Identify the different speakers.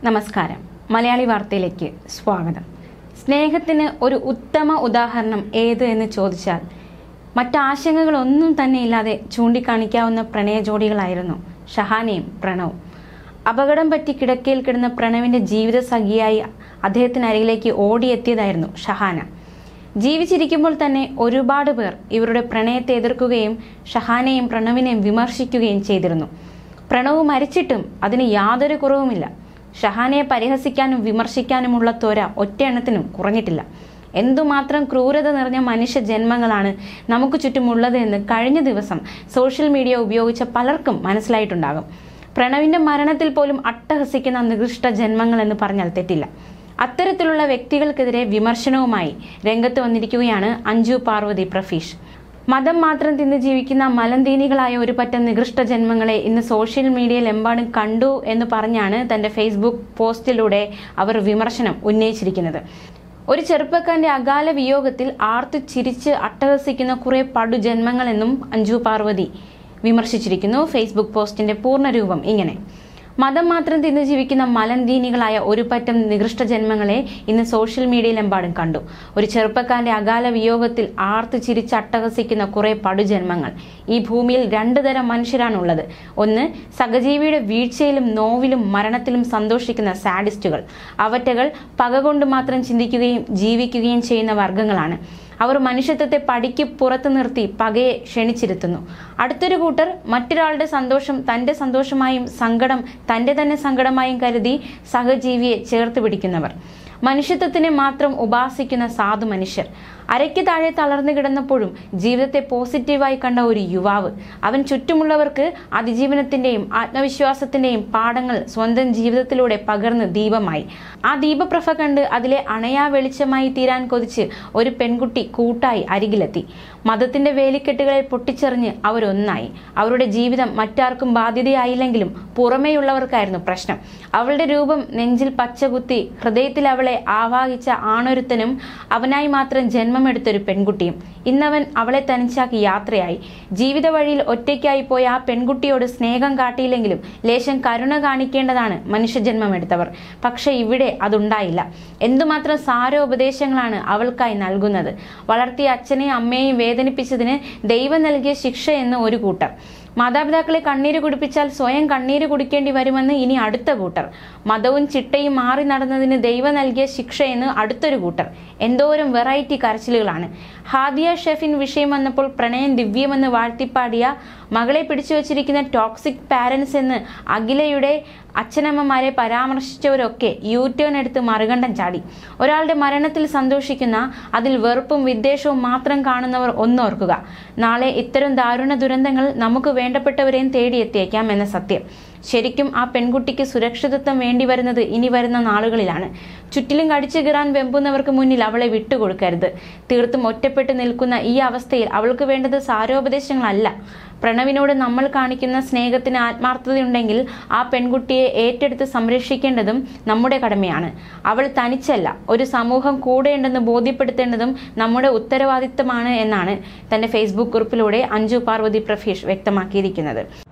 Speaker 1: നമസ്കാരം മലയാളി വാർത്തയിലേക്ക് സ്വാഗതം സ്നേഹത്തിന് ഒരു ഉത്തമ ഉദാഹരണം ഏത് എന്ന് ചോദിച്ചാൽ മറ്റാശങ്കകളൊന്നും തന്നെ ഇല്ലാതെ ചൂണ്ടിക്കാണിക്കാവുന്ന പ്രണയ ജോഡികളായിരുന്നു ഷഹാനയും പ്രണവും അപകടം പറ്റി കിടക്കയിൽ കിടന്ന പ്രണവിന്റെ ജീവിത സഖിയായി അദ്ദേഹത്തിന് അരികിലേക്ക് ഓടിയെത്തിയതായിരുന്നു ഷഹാന ജീവിച്ചിരിക്കുമ്പോൾ തന്നെ ഒരുപാട് പേർ ഇവരുടെ പ്രണയത്തെ എതിർക്കുകയും ഷഹാനെയും പ്രണവിനെയും വിമർശിക്കുകയും ചെയ്തിരുന്നു പ്രണവ് മരിച്ചിട്ടും അതിന് യാതൊരു കുറവുമില്ല ഷഹാനയെ പരിഹസിക്കാനും വിമർശിക്കാനുമുള്ള ത്വര ഒറ്റയെണ്ണത്തിനും കുറഞ്ഞിട്ടില്ല എന്തുമാത്രം ക്രൂരത നിറഞ്ഞ മനുഷ്യ ജന്മങ്ങളാണ് നമുക്ക് ചുറ്റുമുള്ളത് എന്ന് കഴിഞ്ഞ ദിവസം സോഷ്യൽ മീഡിയ ഉപയോഗിച്ച പലർക്കും മനസ്സിലായിട്ടുണ്ടാകും പ്രണവിന്റെ മരണത്തിൽ പോലും അട്ടഹസിക്കുന്ന നികൃഷ്ട ജന്മങ്ങൾ എന്ന് പറഞ്ഞാൽ തെറ്റില്ല അത്തരത്തിലുള്ള വ്യക്തികൾക്കെതിരെ വിമർശനവുമായി രംഗത്ത് വന്നിരിക്കുകയാണ് അഞ്ജു പാർവതി പ്രഫീഷ് മതം മാത്രം തിന്ന് ജീവിക്കുന്ന മലന്തീനികളായ ഒരു പറ്റം നികൃഷ്ട ജന്മങ്ങളെ ഇന്ന് സോഷ്യൽ മീഡിയയിൽ എമ്പാടും കണ്ടു എന്ന് പറഞ്ഞാണ് തന്റെ ഫേസ്ബുക്ക് പോസ്റ്റിലൂടെ അവർ വിമർശനം ഉന്നയിച്ചിരിക്കുന്നത് ഒരു ചെറുപ്പക്കാരന്റെ അകാല വിയോഗത്തിൽ ആർത്തു ചിരിച്ച് അട്ടഹസിക്കുന്ന കുറെ പടുജന്മങ്ങളെന്നും അഞ്ജു പാർവതി വിമർശിച്ചിരിക്കുന്നു ഫേസ്ബുക്ക് പോസ്റ്റിന്റെ പൂർണ്ണരൂപം ഇങ്ങനെ മതം മാത്രം തിന്നു ജീവിക്കുന്ന മലന്തീനികളായ ഒരു പറ്റം നികൃഷ്ട ജന്മങ്ങളെ ഇന്ന് സോഷ്യൽ മീഡിയയിലെമ്പാടും കണ്ടു ഒരു ചെറുപ്പക്കാരന്റെ അകാല വിയോഗത്തിൽ ആർത്തു ചിരിച്ച് അട്ടഹസിക്കുന്ന കുറെ പടുജന്മങ്ങൾ ഈ ഭൂമിയിൽ രണ്ടു തരം മനുഷ്യരാണുള്ളത് ഒന്ന് സഹജീവിയുടെ വീഴ്ചയിലും നോവിലും മരണത്തിലും സന്തോഷിക്കുന്ന സാഡിസ്റ്റുകൾ അവറ്റകൾ പക കൊണ്ട് മാത്രം ചിന്തിക്കുകയും ജീവിക്കുകയും ചെയ്യുന്ന വർഗങ്ങളാണ് അവർ മനുഷ്യത്വത്തെ പടിക്ക് പുറത്തു നിർത്തി പകയെ ക്ഷണിച്ചിരുത്തുന്നു അടുത്തൊരു കൂട്ടർ മറ്റൊരാളുടെ സന്തോഷം തന്റെ സന്തോഷമായും സങ്കടം തന്റെ തന്നെ സങ്കടമായും കരുതി സഹജീവിയെ ചേർത്ത് പിടിക്കുന്നവർ മനുഷ്യത്വത്തിനെ മാത്രം ഉപാസിക്കുന്ന സാധു മനുഷ്യർ അരയ്ക്ക് താഴെ തളർന്നു കിടന്നപ്പോഴും ജീവിതത്തെ പോസിറ്റീവായി കണ്ട ഒരു യുവാവ് അവൻ ചുറ്റുമുള്ളവർക്ക് അതിജീവനത്തിന്റെയും ആത്മവിശ്വാസത്തിന്റെയും പാഠങ്ങൾ സ്വന്തം ജീവിതത്തിലൂടെ പകർന്ന് ദീപമായി ആ ദീപപ്രഭ കണ്ട് അതിലെ അണയാ വെളിച്ചമായി തീരാൻ കൊതിച്ച് ഒരു പെൺകുട്ടി കൂട്ടായി അരികിലെത്തി മതത്തിന്റെ വേലിക്കെട്ടുകളെ പൊട്ടിച്ചെറിഞ്ഞ് അവരൊന്നായി അവരുടെ ജീവിതം മറ്റാർക്കും ബാധ്യതയായില്ലെങ്കിലും പുറമേയുള്ളവർക്കായിരുന്നു പ്രശ്നം അവളുടെ രൂപം നെഞ്ചിൽ പച്ചകുത്തി ഹൃദയത്തിൽ അവളെ ആവാഹിച്ച ആണൊരുത്തനും അവനായി മാത്രം ജന്മമെടുത്തൊരു പെൺകുട്ടിയും ഇന്നവൻ അവളെ തനിച്ചാക്കി യാത്രയായി ജീവിത വഴിയിൽ ഒറ്റയ്ക്കായി പോയ ആ പെൺകുട്ടിയോട് സ്നേഹം കാട്ടിയില്ലെങ്കിലും ലേശം കരുണ കാണിക്കേണ്ടതാണ് മനുഷ്യജന്മമെടുത്തവർ പക്ഷെ ഇവിടെ അതുണ്ടായില്ല എന്തുമാത്രം സാരോപദേശങ്ങളാണ് അവൾക്കായി നൽകുന്നത് വളർത്തിയ അച്ഛനെയും അമ്മയെയും വേദനിപ്പിച്ചതിന് ദൈവം നൽകിയ ശിക്ഷ എന്ന് ഒരു കൂട്ടർ മാതാപിതാക്കളെ കണ്ണീര് കുടിപ്പിച്ചാൽ സ്വയം കണ്ണീര് കുടിക്കേണ്ടി വരുമെന്ന് ഇനി അടുത്ത കൂട്ടർ മതവും ചിട്ടയും മാറി നടന്നതിന് ദൈവം നൽകിയ ശിക്ഷയെന്ന് അടുത്തൊരു കൂട്ടർ എന്തോരം വെറൈറ്റി കരച്ചിലുകളാണ് ഹാദിയ ഷെഫിൻ വിഷയം വന്നപ്പോൾ പ്രണയം ദിവ്യമെന്ന് വാഴ്ത്തിപ്പാടിയ മകളെ പിടിച്ചു വച്ചിരിക്കുന്ന ടോക്സിക് പാരൻസ് എന്ന് അഖിലയുടെ അച്ഛനമ്മമാരെ പരാമർശിച്ചവരൊക്കെ യു ടേൺ എടുത്ത് മറുകണ്ഠം ചാടി ഒരാളുടെ മരണത്തിൽ സന്തോഷിക്കുന്ന അതിൽ വെറുപ്പും വിദ്വേഷവും മാത്രം കാണുന്നവർ ഒന്നോർക്കുക നാളെ ഇത്തരം ദാരുണ ദുരന്തങ്ങൾ നമുക്ക് വേണ്ടപ്പെട്ടവരെയും തേടിയെത്തിയേക്കാം എന്ന സത്യം ശരിക്കും ആ പെൺകുട്ടിക്ക് സുരക്ഷിതത്വം വേണ്ടി വരുന്നത് ഇനി വരുന്ന നാളുകളിലാണ് ചുറ്റിലും കടിച്ചു കീറാൻ വെമ്പുന്നവർക്ക് മുന്നിൽ അവളെ വിട്ടുകൊടുക്കരുത് തീർത്തും ഒറ്റപ്പെട്ടു നിൽക്കുന്ന ഈ അവസ്ഥയിൽ അവൾക്ക് വേണ്ടത് സാരോപദേശങ്ങളല്ല പ്രണവിനോട് നമ്മൾ കാണിക്കുന്ന സ്നേഹത്തിന് ആത്മാർത്ഥതയുണ്ടെങ്കിൽ ആ പെൺകുട്ടിയെ ഏറ്റെടുത്ത് സംരക്ഷിക്കേണ്ടതും നമ്മുടെ കടമയാണ് അവൾ തനിച്ചല്ല ഒരു സമൂഹം കൂടെയുണ്ടെന്ന് ബോധ്യപ്പെടുത്തേണ്ടതും നമ്മുടെ ഉത്തരവാദിത്തമാണ് എന്നാണ് തന്റെ ഫേസ്ബുക്ക് കുറിപ്പിലൂടെ അഞ്ജു പാർവതി പ്രഫീഷ് വ്യക്തമാക്കിയിരിക്കുന്നത്